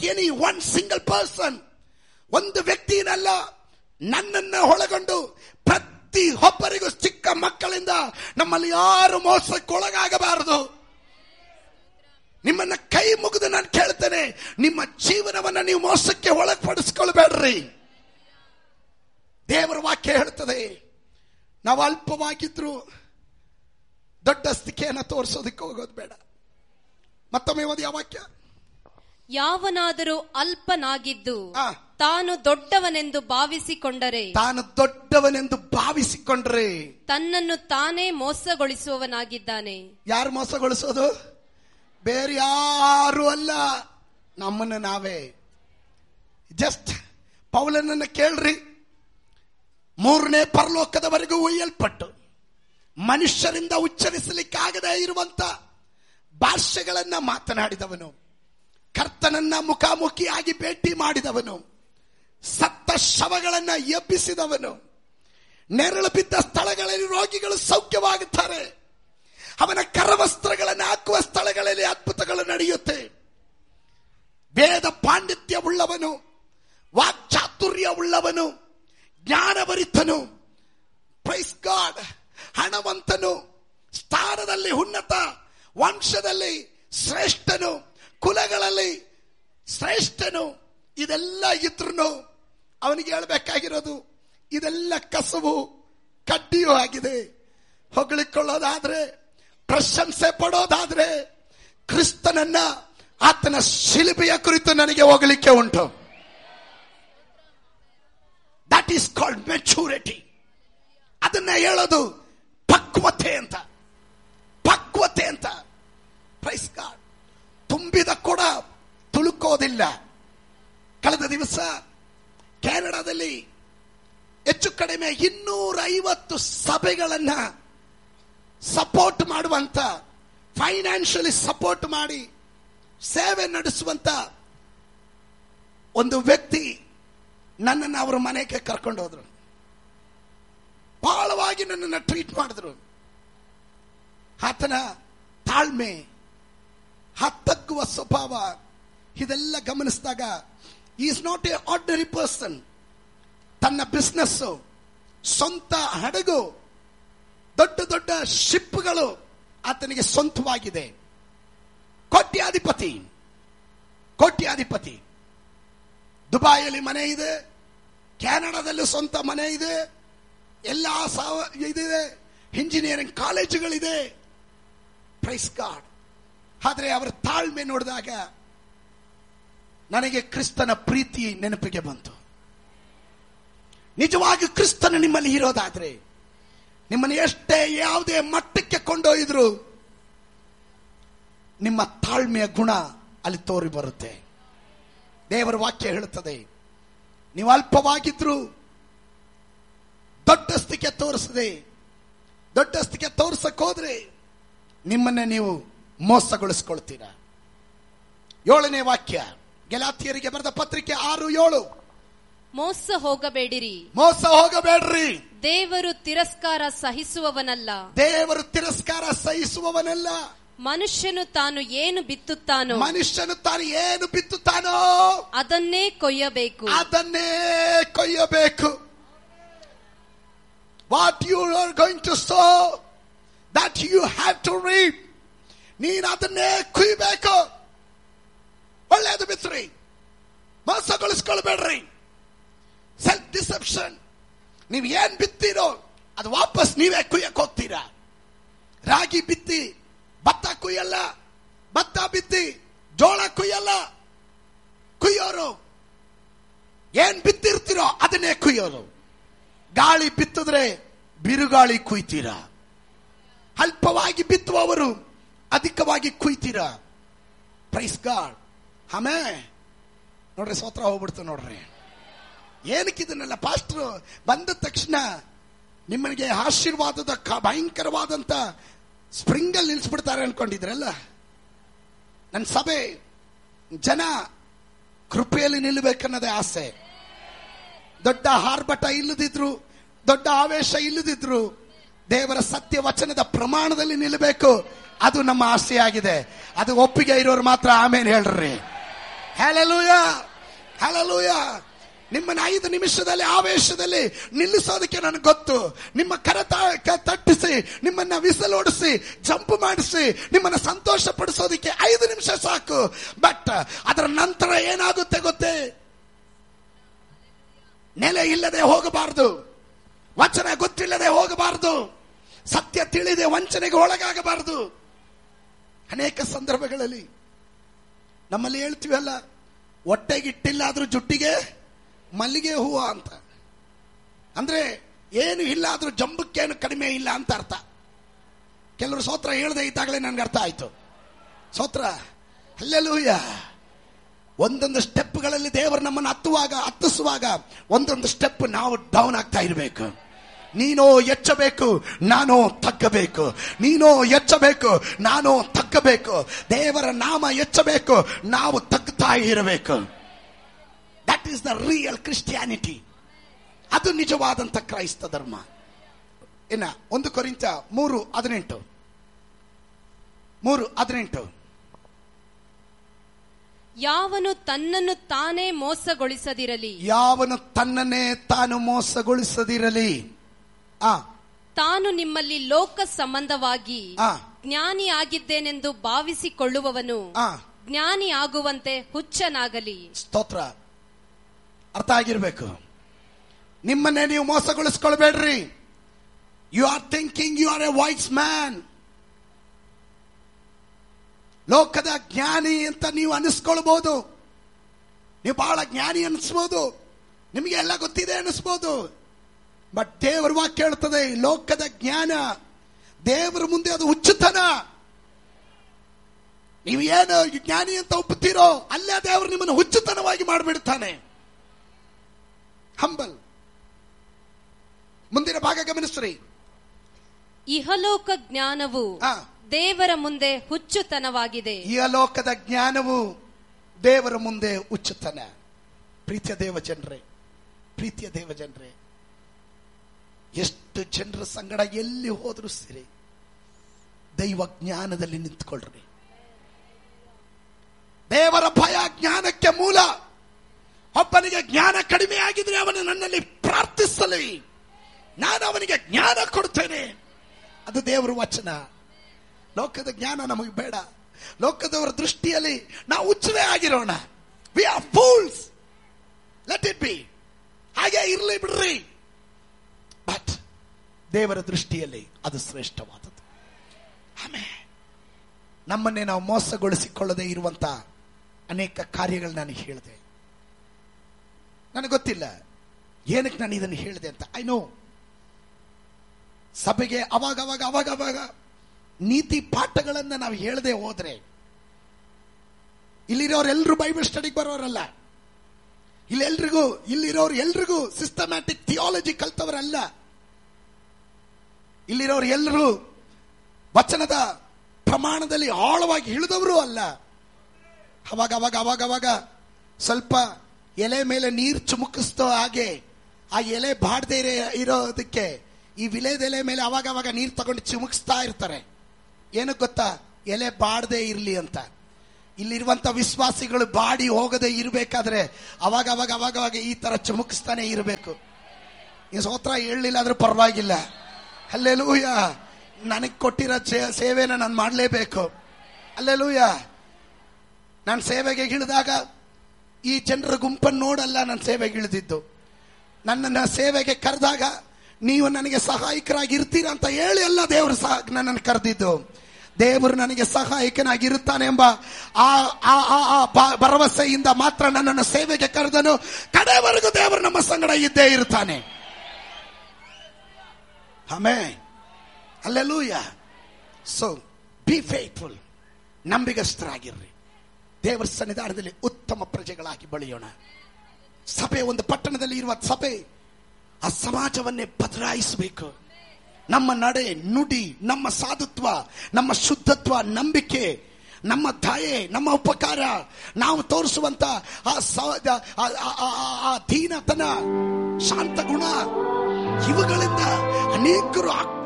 Any one single person ಒಂದು ವ್ಯಕ್ತಿನಲ್ಲ ನನ್ನನ್ನ ಒಳಗೊಂಡು ಪ್ರತಿ ಒಬ್ಬರಿಗೂ ಚಿಕ್ಕ ಮಕ್ಕಳಿಂದ ನಮ್ಮಲ್ಲಿ ಯಾರು ಮೋಸಕ್ಕೊಳಗಾಗಬಾರದು ನಿಮ್ಮನ್ನ ಕೈ ಮುಗಿದು ನಾನು ಕೇಳ್ತೇನೆ ನಿಮ್ಮ ಜೀವನವನ್ನ ನೀವು ಮೋಸಕ್ಕೆ ಒಳಪಡಿಸ್ಕೊಳ್ಬೇಡ್ರಿ ದೇವರ ವಾಕ್ಯ ಹೇಳ್ತದೆ ನಾವು ಅಲ್ಪವಾಗಿದ್ರು ದೊಡ್ಡ ಸ್ಥಿತಿಯನ್ನು ತೋರಿಸೋದಕ್ಕೆ ಹೋಗೋದು ಬೇಡ ಮತ್ತೊಮ್ಮೆ ಓದಿ ಆ ವಾಕ್ಯ ಯಾವನಾದರೂ ಅಲ್ಪನಾಗಿದ್ದು ಆ. ತಾನು ದೊಡ್ಡವನೆಂದು ಭಾವಿಸಿಕೊಂಡರೆ ತಾನು ದೊಡ್ಡವನೆಂದು ಭಾವಿಸಿಕೊಂಡ್ರೆ ತನ್ನನ್ನು ತಾನೇ ಮೋಸಗೊಳಿಸುವವನಾಗಿದ್ದಾನೆ ಯಾರು ಮೋಸಗೊಳಿಸೋದು ಬೇರೆ ಯಾರು ಅಲ್ಲ ನಮ್ಮನ್ನ ನಾವೇ ಜಸ್ಟ್ ಪೌಲನನ್ನ ಕೇಳ್ರಿ ಮೂರನೇ ಪರಲೋಕದವರೆಗೂ ಒಯ್ಯಲ್ಪಟ್ಟು ಮನುಷ್ಯರಿಂದ ಉಚ್ಚರಿಸಲಿಕ್ಕಾಗದೇ ಇರುವಂತ ಭಾಷೆಗಳನ್ನ ಮಾತನಾಡಿದವನು ಕರ್ತನನ್ನ ಮುಖಾಮುಖಿಯಾಗಿ ಭೇಟಿ ಮಾಡಿದವನು ಸತ್ತ ಶವಗಳನ್ನ ಎಬ್ಬಿಸಿದವನು ನೆರಳು ಬಿದ್ದ ಸ್ಥಳಗಳಲ್ಲಿ ರೋಗಿಗಳು ಸೌಖ್ಯವಾಗುತ್ತಾರೆ ಅವನ ಕರವಸ್ತ್ರಗಳನ್ನು ಹಾಕುವ ಸ್ಥಳಗಳಲ್ಲಿ ಅದ್ಭುತಗಳು ನಡೆಯುತ್ತೆ ವೇದ ಪಾಂಡಿತ್ಯ ಉಳ್ಳವನು ವಾಕ್ಚಾತುರ್ಯ ಉಳ್ಳವನು ಜ್ಞಾನಭರಿತನು ಪ್ರೈಸ್ ಗಾಡ್ ಹಣವಂತನು ಸ್ಥಾನದಲ್ಲಿ ಉನ್ನತ ವಂಶದಲ್ಲಿ ಶ್ರೇಷ್ಠನು ಕುಲಗಳಲ್ಲಿ ಶ್ರೇಷ್ಠನು ಇದೆಲ್ಲ ಇದ್ರು ಅವನಿಗೆ ಹೇಳ್ಬೇಕಾಗಿರೋದು ಇದೆಲ್ಲ ಕಸವು ಕಡ್ಡಿಯೂ ಆಗಿದೆ ಹೊಗಳಿಕೊಳ್ಳೋದಾದ್ರೆ ಪ್ರಶಂಸೆ ಪಡೋದಾದ್ರೆ ಕ್ರಿಸ್ತನನ್ನ ಆತನ ಶಿಲ್ಪೆಯ ಕುರಿತು ನನಗೆ ಹೋಗಲಿಕ್ಕೆ ಉಂಟು ದಟ್ ಈಸ್ ಕಾಲ್ಡ್ ಮೆಚೂರಿಟಿ ಅದನ್ನ ಹೇಳೋದು ಪಕ್ವತೆ ಅಂತ ಪಕ್ವತೆ ಅಂತ ಪ್ರೈಸ್ ಗಾಡ್ ತುಂಬಿದ ಕೊಡ ತುಳುಕೋದಿಲ್ಲ ಕಳೆದ ದಿವಸ ಕೆನಡಾದಲ್ಲಿ ಹೆಚ್ಚು ಕಡಿಮೆ ಇನ್ನೂರ ಐವತ್ತು ಸಭೆಗಳನ್ನ ಸಪೋರ್ಟ್ ಮಾಡುವಂತ ಫೈನಾನ್ಷಿಯಲಿ ಸಪೋರ್ಟ್ ಮಾಡಿ ಸೇವೆ ನಡೆಸುವಂತ ಒಂದು ವ್ಯಕ್ತಿ ನನ್ನನ್ನು ಅವರ ಮನೆಗೆ ಕರ್ಕೊಂಡು ಹೋದ್ರು ಬಹಳವಾಗಿ ನನ್ನನ್ನು ಟ್ರೀಟ್ ಮಾಡಿದ್ರು ಆತನ ತಾಳ್ಮೆ ಹತ್ತಗ್ಗುವ ಸ್ವಭಾವ ಇದೆಲ್ಲ ಗಮನಿಸಿದಾಗ is not a ordinary person ತನ್ನ ಬಿಸ್ನೆಸ್ ಸ್ವಂತ ಹಡಗು ದೊಡ್ಡ ದೊಡ್ಡ ಶಿಪ್ಗಳು ಆತನಿಗೆ ಸ್ವಂತವಾಗಿದೆ ಕೋಟ್ಯಾಧಿಪತಿ ಕೋಟ್ಯಾಧಿಪತಿ ದುಬಾಯಲ್ಲಿ ಮನೆ ಇದೆ ಕೆನಡಾದಲ್ಲೂ ಸ್ವಂತ ಮನೆ ಇದೆ ಎಲ್ಲ ಸಾವ ಇದಿದೆ ಇಂಜಿನಿಯರಿಂಗ್ ಕಾಲೇಜುಗಳಿದೆ ಪ್ರೈಸ್ ಗಾಡ್ ಆದ್ರೆ ಅವರ ತಾಳ್ಮೆ ನೋಡಿದಾಗ ನನಗೆ ಕ್ರಿಸ್ತನ ಪ್ರೀತಿ ನೆನಪಿಗೆ ಬಂತು ನಿಜವಾಗಿ ಕ್ರಿಸ್ತನ ನಿಮ್ಮಲ್ಲಿ ಇರೋದಾದ್ರೆ ನಿಮ್ಮನ್ನು ಎಷ್ಟೇ ಯಾವುದೇ ಮಟ್ಟಕ್ಕೆ ಕೊಂಡೊಯ್ದ್ರು ನಿಮ್ಮ ತಾಳ್ಮೆಯ ಗುಣ ಅಲ್ಲಿ ತೋರಿ ಬರುತ್ತೆ ದೇವರ ವಾಕ್ಯ ಹೇಳುತ್ತದೆ ನೀವು ಅಲ್ಪವಾಗಿದ್ರು ದೊಡ್ಡಸ್ತಿಕೆ ತೋರಿಸದೆ ದೊಡ್ಡಸ್ತಿಕೆ ತೋರ್ಸಕ್ ಹೋದ್ರೆ ನಿಮ್ಮನ್ನ ನೀವು ಮೋಸಗೊಳಿಸ್ಕೊಳ್ತೀರಾ ಏಳನೇ ವಾಕ್ಯ ಗೆಲಾತಿಯರಿಗೆ ಬರೆದ ಪತ್ರಿಕೆ ಆರು ಏಳು ಮೋಸ ಹೋಗಬೇಡಿರಿ ಮೋಸ ಹೋಗಬೇಡ್ರಿ ದೇವರು ತಿರಸ್ಕಾರ ಸಹಿಸುವವನಲ್ಲ ದೇವರು ತಿರಸ್ಕಾರ ಸಹಿಸುವವನಲ್ಲ ಮನುಷ್ಯನು ತಾನು ಏನು ಬಿತ್ತುತ್ತಾನೋ ಮನುಷ್ಯನು ತಾನು ಏನು ಬಿತ್ತುತ್ತಾನೋ ಅದನ್ನೇ ಕೊಯ್ಯಬೇಕು ಅದನ್ನೇ ಕೊಯ್ಯಬೇಕು what you are going to so that you have to read ನೀನು ಅದನ್ನೇ ಕುಯ್ಬೇಕು ಒಳ್ಳೆಯದು ಬಿತ್ರಿ ಮೋಸಗೊಳಿಸ್ಕೊಳ್ಬೇಡ್ರಿ ಸೆಲ್ಫ್ ಡಿಸೆಪ್ಷನ್ ನೀವು ಏನ್ ಬಿತ್ತೀರೋ ಅದು ವಾಪಸ್ ನೀವೇ ಕುಯ್ಯಕ್ ಹೋಗ್ತೀರಾ ರಾಗಿ ಬಿತ್ತಿ ಭತ್ತ ಕುಯ್ಯಲ್ಲ ಭತ್ತ ಬಿತ್ತಿ ಜೋಳ ಕುಯ್ಯಲ್ಲ ಕುಯ್ಯೋರು ಏನ್ ಬಿತ್ತಿರ್ತೀರೋ ಅದನ್ನೇ ಕುಯ್ಯೋರು ಗಾಳಿ ಬಿತ್ತಿದ್ರೆ ಬಿರುಗಾಳಿ ಕುಯ್ತೀರಾ ಅಲ್ಪವಾಗಿ ಬಿತ್ತುವವರು ಅಧಿಕವಾಗಿ ಕುಯ್ತೀರಾ ಪ್ರೈಸ್ ಗಾಡ್ ಆಮೇ ನೋಡ್ರಿ ಸೋತ್ರ ಹೋಗ್ಬಿಡ್ತು ನೋಡ್ರಿ ಏನಕ್ಕೆ ಇದನ್ನೆಲ್ಲ ಪಾಸ್ಟ್ರು ಬಂದ ತಕ್ಷಣ ನಿಮ್ಮನಿಗೆ ಆಶೀರ್ವಾದದ ಕ- ಭಯಂಕರವಾದಂತ ಸ್ಪ್ರಿಂಗಲ್ಲಿ ನಿಲ್ಲಿಸ್ಬಿಡ್ತಾರೆ ಅನ್ಕೊಂಡಿದ್ರಲ್ಲ ನನ್ನ ಸಭೆ ಜನ ಕೃಪೆಯಲ್ಲಿ ನಿಲ್ಲಬೇಕನ್ನೋದೇ ಆಸೆ ದೊಡ್ಡ ಆರ್ಭಟ ಇಲ್ಲದಿದ್ರು ದೊಡ್ಡ ಆವೇಶ ಇಲ್ಲದಿದ್ರು ದೇವರ ಸತ್ಯ ವಚನದ ಪ್ರಮಾಣದಲ್ಲಿ ನಿಲ್ಲಬೇಕು ಅದು ನಮ್ಮ ಆಸೆಯಾಗಿದೆ ಅದು ಒಪ್ಪಿಗೆ ಇರೋರು ಮಾತ್ರ ಆಮೇಲೆ ಹೇಳ್ರಿ ಹಲಲೂಯ ಹಲಲೂಯ ನಿಮ್ಮನ್ನ ಐದು ನಿಮಿಷದಲ್ಲಿ ಆವೇಶದಲ್ಲಿ ನಿಲ್ಲಿಸೋದಕ್ಕೆ ನನಗೆ ಗೊತ್ತು ನಿಮ್ಮ ಕರ ತ- ಕ- ತಟ್ಟಿಸಿ ನಿಮ್ಮನ್ನ ವಿಸಲೋಡಿಸಿ ಜಂಪ್ ಮಾಡಿಸಿ ನಿಮ್ಮನ್ನ ಸಂತೋಷ ಪಡಿಸೋದಕ್ಕೆ ಐದು ನಿಮಿಷ ಸಾಕು ಬಟ್ ಅದರ ನಂತರ ಏನಾಗುತ್ತೆ ಗೊತ್ತೇ ನೆಲೆ ಇಲ್ಲದೆ ಹೋಗಬಾರದು ವಚನ ಗೊತ್ತಿಲ್ಲದೆ ಹೋಗಬಾರದು ಸತ್ಯ ತಿಳಿದೆ ವಂಚನೆಗೆ ಒಳಗಾಗಬಾರದು ಅನೇಕ ಸಂದರ್ಭಗಳಲ್ಲಿ ನಮ್ಮಲ್ಲಿ ಹೇಳ್ತೀವಲ್ಲ ಹೊಟ್ಟೆಗಿಟ್ಟಿಲ್ಲ ಆದ್ರೂ ಜುಟ್ಟಿಗೆ ಮಲ್ಲಿಗೆ ಹೂವು ಅಂತ ಅಂದ್ರೆ ಏನು ಇಲ್ಲ ಆದ್ರೂ ಜಂಬಕ್ಕೇನು ಕಡಿಮೆ ಇಲ್ಲ ಅಂತ ಅರ್ಥ ಕೆಲವರು ಸೋತ್ರ ಹೇಳದೆ ಇದ್ದಾಗಲೇ ನನ್ಗೆ ಅರ್ಥ ಆಯ್ತು ಸೋತ್ರ ಅಲ್ಲೆಲ್ಲೂಯ್ಯ ಒಂದೊಂದು ಸ್ಟೆಪ್ಗಳಲ್ಲಿ ದೇವರು ನಮ್ಮನ್ನು ಹತ್ತುವಾಗ ಹತ್ತಿಸುವಾಗ ಒಂದೊಂದು ಸ್ಟೆಪ್ ನಾವು ಡೌನ್ ಆಗ್ತಾ ಇರಬೇಕು ನೀನು ಎಚ್ಚಬೇಕು ನಾನು ತಗ್ಗಬೇಕು ನೀನು ಎಚ್ಚಬೇಕು ನಾನು ತಗ್ಗಬೇಕು ದೇವರ ನಾಮ ಎಚ್ಚಬೇಕು ನಾವು ತಗ್ತಾ ಇರಬೇಕು that is the real Christianity ಅದು ನಿಜವಾದಂತ ಕ್ರೈಸ್ತ ಧರ್ಮ ಇನ್ನ ಒಂದು ಕೊರಿಂತ ಮೂರು ಹದಿನೆಂಟು ಮೂರು ಹದಿನೆಂಟು ಯಾವನು ತನ್ನನ್ನು ತಾನೇ ಮೋಸಗೊಳಿಸದಿರಲಿ ಯಾವನು ತನ್ನನ್ನೇ ತಾನು ಮೋಸಗೊಳಿಸದಿರಲಿ ಆ ತಾನು ನಿಮ್ಮಲ್ಲಿ ಲೋಕ ಸಂಬಂಧವಾಗಿ ಆ. ಜ್ಞಾನಿ ಆಗಿದ್ದೇನೆಂದು ಭಾವಿಸಿಕೊಳ್ಳುವವನು ಆ ಜ್ಞಾನಿ ಆಗುವಂತೆ ಹುಚ್ಚನಾಗಲಿ ಸ್ತೋತ್ರ ಅರ್ಥ ಆಗಿರ್ಬೇಕು ನಿಮ್ಮನ್ನೇ ನೀವು ಮೋಸಗೊಳಿಸ್ಕೊಳ್ಬೇಡ್ರಿ you are thinking you are a wise man ಲೋಕದ ಜ್ಞಾನಿ ಅಂತ ನೀವು ಅನಿಸ್ಕೊಳ್ಬಹುದು ನೀವು ಬಹಳ ಜ್ಞಾನಿ ಅನಿಸ್ಬೋದು ನಿಮಗೆ ಎಲ್ಲ ಗೊತ್ತಿದೆ ಅನಿಸ್ಬೋದು ಬಟ್ ದೇವರ ವಾಕ್ಯ ಹೇಳ್ತದೆ ಈ ಲೋಕದ ಜ್ಞಾನ ದೇವರ ಮುಂದೆ ಅದು ಹುಚ್ಚುತನ ನೀವು ಏನು ಜ್ಞಾನಿ ಅಂತ ಒಪ್ಪುತ್ತೀರೋ ಅಲ್ಲೇ ದೇವರು ನಿಮ್ಮನ್ನು ಹುಚ್ಚುತನವಾಗಿ ಮಾಡಿಬಿಡ್ತಾನೆ ಹಂಬಲ್ ಮುಂದಿನ ಭಾಗ ಗಮನಿಸ್ರಿ ಇಹಲೋಕ ಜ್ಞಾನವು ಆ. ದೇವರ ಮುಂದೆ ಹುಚ್ಚುತನವಾಗಿದೆ ಈ ಲೋಕದ ಜ್ಞಾನವು ದೇವರ ಮುಂದೆ ಹುಚ್ಚುತನ ಪ್ರೀತಿಯ ದೇವ ಜನರೇ ಪ್ರೀತಿಯ ದೇವ ಜನರೇ ಎಷ್ಟು ಜನರ ಸಂಗಡ ಎಲ್ಲಿ ಹೋದ್ರು ಸಿರಿ ದೈವ ಜ್ಞಾನದಲ್ಲಿ ನಿಂತ್ಕೊಳ್ರಿ ದೇವರ ಭಯ ಜ್ಞಾನಕ್ಕೆ ಮೂಲ ಒಬ್ಬನಿಗೆ ಜ್ಞಾನ ಕಡಿಮೆ ಆಗಿದ್ರೆ ಅವನು ನನ್ನಲ್ಲಿ ಪ್ರಾರ್ಥಿಸಲಿ ನಾನು ಅವನಿಗೆ ಜ್ಞಾನ ಕೊಡ್ತೇನೆ ಅದು ದೇವರ ವಚನ ಲೋಕದ ಜ್ಞಾನ ನಮಗೆ ಬೇಡ ಲೋಕದವರ ದೃಷ್ಟಿಯಲ್ಲಿ ನಾವು ಹುಚ್ಚರೇ ಆಗಿರೋಣ we are fools let it be ಹಾಗೆ ಇರಲಿ ಬಿಡ್ರಿ ಬಟ್ ದೇವರ ದೃಷ್ಟಿಯಲ್ಲಿ ಅದು ಶ್ರೇಷ್ಠವಾದದ್ದು ಆಮೇಲೆ ನಮ್ಮನ್ನೇ ನಾವು ಮೋಸಗೊಳಿಸಿಕೊಳ್ಳದೆ ಇರುವಂತ ಅನೇಕ ಕಾರ್ಯಗಳು ನಾನು ಹೇಳಿದೆ ನನಗೆ ಗೊತ್ತಿಲ್ಲ ಏನಕ್ಕೆ ನಾನು ಇದನ್ನು ಹೇಳಿದೆ ಅಂತ ಐ ನೋ ಸಭೆಗೆ ಅವಾಗ ಅವಾಗ ಅವಾಗ ಅವಾಗ ನೀತಿ ಪಾಠಗಳನ್ನ ನಾವು ಹೇಳದೆ ಹೋದ್ರೆ ಇಲ್ಲಿರೋರೆಲ್ಲರೂ ಬೈಬಲ್ ಸ್ಟಡಿಗೆ ಬರೋರಲ್ಲ ಇಲ್ಲೆಲ್ರಿಗೂ ಇಲ್ಲಿರೋರು ಎಲ್ರಿಗೂ ಸಿಸ್ಟಮ್ಯಾಟಿಕ್ ಥಿಯಾಲಜಿ ಕಲ್ತವರಲ್ಲ ಇಲ್ಲಿರೋರು ಎಲ್ಲರೂ ವಚನದ ಪ್ರಮಾಣದಲ್ಲಿ ಆಳವಾಗಿ ಇಳಿದವರು ಅಲ್ಲ ಅವಾಗ ಅವಾಗ ಅವಾಗ ಅವಾಗ ಸ್ವಲ್ಪ ಎಲೆ ಮೇಲೆ ನೀರು ಚುಮುಕಿಸ್ತೋ ಹಾಗೆ ಆ ಎಲೆ ಬಾಡದೆ ಇರೋದಕ್ಕೆ ಈ ವಿಲೇದೆಲೆ ಮೇಲೆ ಅವಾಗ ಅವಾಗ ನೀರು ತಗೊಂಡು ಚಿಮುಕಿಸ್ತಾ ಇರ್ತಾರೆ ಏನಕ್ಕೆ ಗೊತ್ತಾ ಎಲೆ ಬಾಡದೆ ಇರಲಿ ಅಂತ ಇಲ್ಲಿರುವಂತ ವಿಶ್ವಾಸಿಗಳು ಬಾಡಿ ಹೋಗದೆ ಇರಬೇಕಾದ್ರೆ ಅವಾಗ ಅವಾಗ ಅವಾಗ ಅವಾಗ ಈ ತರ ಚುಮುಕಿಸ್ತಾನೆ ಇರಬೇಕು ಈ ಸೋತ್ರ ಹೇಳಲಿಲ್ಲ ಆದ್ರೂ ಪರವಾಗಿಲ್ಲ ಅಲ್ಲೆಲೂಯ ನನಗೆ ಕೊಟ್ಟಿರೋ ಸೇ- ಸೇವೆನ ನಾನು ಮಾಡಲೇಬೇಕು ಅಲ್ಲೆಲೂಯ ನಾನು ಸೇವೆಗೆ ಇಳಿದಾಗ ಈ ಜನರ ಗುಂಪನ್ನು ನೋಡಲ್ಲ ನಾನು ಸೇವೆಗೆ ಇಳಿದಿದ್ದು ನನ್ನನ್ನು ಸೇವೆಗೆ ಕರೆದಾಗ ನೀವು ನನಗೆ ಸಹಾಯಕರಾಗಿ ಇರ್ತೀರಾ ಅಂತ ಹೇಳಿ ಅಲ್ಲ ದೇವರು ಸಹ ನನ್ನನ್ನು ಕರೆದಿದ್ದು ದೇವರು ನನಗೆ ಸಹಾಯಕನಾಗಿರುತ್ತಾನೆ ಎಂಬ ಆ ಆ ಆ ಆ ಭ- ಭರವಸೆಯಿಂದ ಮಾತ್ರ ನನ್ನನ್ನು ಸೇವೆಗೆ ಕರೆದನು ಕಡೆವರೆಗೂ ದೇವರು ನಮ್ಮ ಸಂಗಡ ಇದ್ದೇ ಇರ್ತಾನೆ ಆಮೇ ಅಲ್ಲೆಲೂಯ ಸೊ ಬಿ ಫೇತ್ಫುಲ್ ನಂಬಿಗಸ್ಥರಾಗಿರ್ರಿ ದೇವರ ಸನ್ನಿಧಾನದಲ್ಲಿ ಉತ್ತಮ ಪ್ರಜೆಗಳಾಗಿ ಬೆಳೆಯೋಣ ಸಭೆ ಒಂದು ಪಟ್ಟಣದಲ್ಲಿ ಇರುವ ಸಭೆ ಆ ಸಮಾಜವನ್ನೇ ಬದಲಾಯಿಸಬೇಕು ನಮ್ಮ ನಡೆ ನುಡಿ ನಮ್ಮ ಸಾಧುತ್ವ ನಮ್ಮ ಶುದ್ಧತ್ವ ನಂಬಿಕೆ ನಮ್ಮ ದಯೆ ನಮ್ಮ ಉಪಕಾರ ನಾವು ತೋರಿಸುವಂತ ಆ ಸ- ಆ- ಆ- ಆ- ಆ- ಆ ದೀನತನ ಶಾಂತ ಗುಣ ಇವುಗಳಿಂದ ಅನೇಕರು